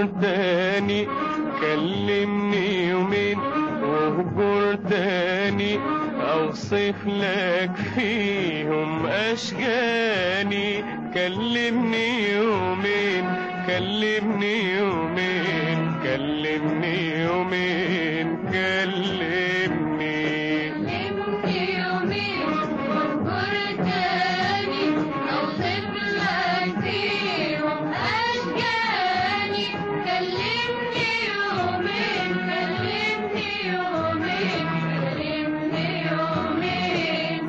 واهجر تاني كلمني يومين واهجر تاني اوصف لك فيهم اشجاني كلمني يومين كلمني يومين كلمني يومين كلمني كلمني يومين واذكر تاني اوصف لك فيهم اشجاني كلمني يومين كلمني يومين كلمني يومين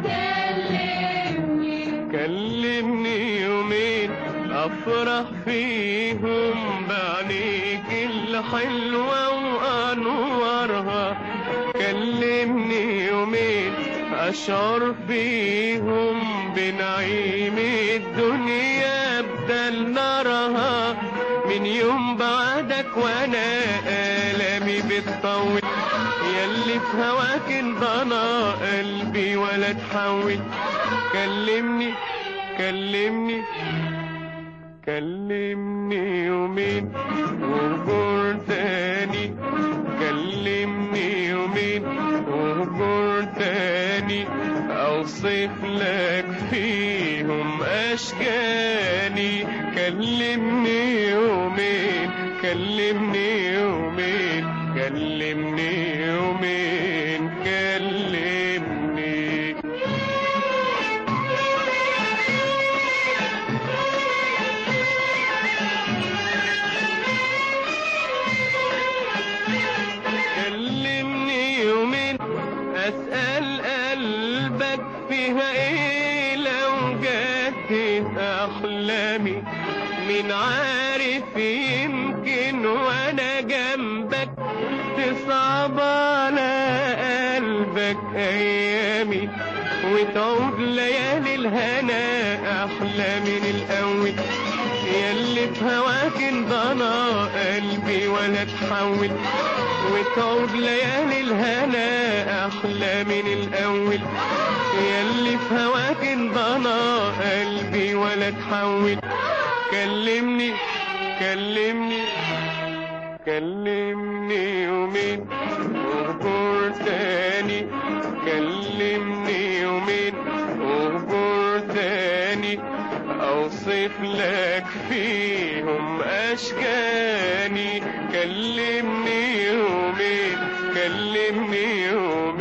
كلمني كلمني يومين افرح فيهم بعينيك الحلوة وانورها كلمني يومين اشعر فيهم بنعيم الدنيا بدل نارها من يوم بعدك وانا الامي بتطول ياللي في هواك انضنى قلبي ولا تحول كلمني كلمني كلمني يومين واهجر تاني كلمني يومين واهجر تاني اوصف لك فيهم اشجاني كلمني يومين كلمني يومين كلمني يومين كلمني كلمني يومين اسأل قلبك فيها ايه لو جت احلامي مين عارف يمكن وانا جنبك تصعب على قلبك ايامي وتعود ليالي الهنا احلى من الاول ياللي في هواك انضنى قلبي ولا تحول وتعود ليالي الهنا احلى من الاول ياللي في هواك انضنى قلبي ولا تحول كلمني كلمني كلمني يومين واهجر تاني كلمني يومين واهجر تاني اوصف لك فيهم اشجاني كلمني يومين كلمني يومين